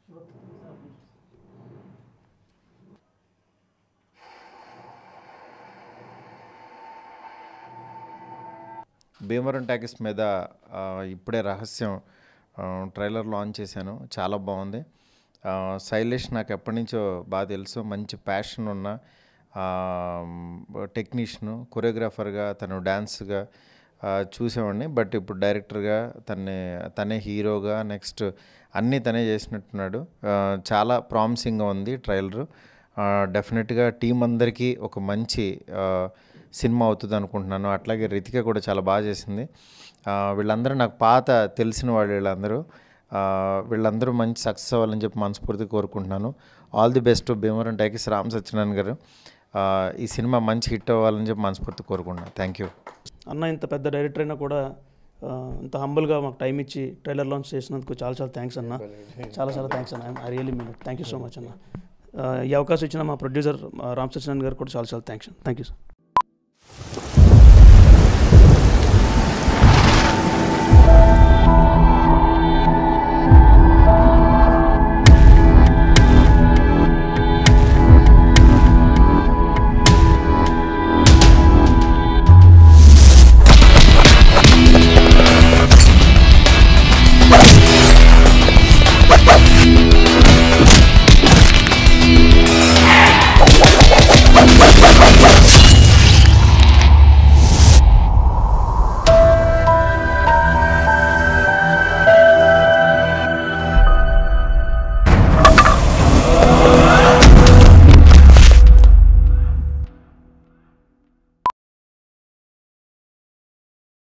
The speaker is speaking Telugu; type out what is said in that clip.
భీమవరం టాకీస్ మీద ఆ, ఇప్పుడే రహస్యం ఆ, ట్రైలర్ లాంచ్ చేశాను చాలా బాగుంది ఆ, శైలేష్ నాకు ఎప్పటి నుంచో బాగా తెలుసు మంచి ప్యాషన్ ఉన్న టెక్నీషియను కొరియోగ్రాఫర్గా తను డ్యాన్స్గా చూసేవాడిని బట్ ఇప్పుడు డైరెక్టర్గా తనే తనే హీరోగా నెక్స్ట్ అన్నీ తనే చేసినట్టున్నాడు ఆ, చాలా ప్రామిసింగ్గా ఉంది ట్రైలరు డెఫినెట్గా టీం అందరికీ ఒక మంచి ఆ, సినిమా అవుతుంది అనుకుంటున్నాను అట్లాగే రితిక కూడా చాలా బాగా చేసింది ఆ, వీళ్ళందరూ నాకు పాత తెలిసిన వాళ్ళు వీళ్ళందరూ ఆ, వీళ్ళందరూ మంచి సక్సెస్ అవ్వాలని చెప్పి మనస్ఫూర్తిగా కోరుకుంటున్నాను ఆల్ ది బెస్ట్ భీమవరం టైకిస్ రామ్ సత్యనారాయణ గారు ఆ, ఈ సినిమా మంచి హిట్ అవ్వాలని చెప్పి మనస్ఫూర్తిగా కోరుకుంటున్నాను థ్యాంక్ యూ అన్న ఇంత పెద్ద డైరెక్టర్ అయినా కూడా ఆ, ఇంత హంబుల్గా మాకు టైం ఇచ్చి ట్రైలర్ లాంచ్ చేసినందుకు చాలా చాలా థ్యాంక్స్ అన్న చాలా చాలా థ్యాంక్స్ అన్న I really mean thank you so much అన్న ఆ, ఈ అవకాశం ఇచ్చిన మా ప్రొడ్యూసర్ రామ్ సత్యనారాయణ గారు కూడా చాలా చాలా థ్యాంక్స్ థ్యాంక్ యూ సార్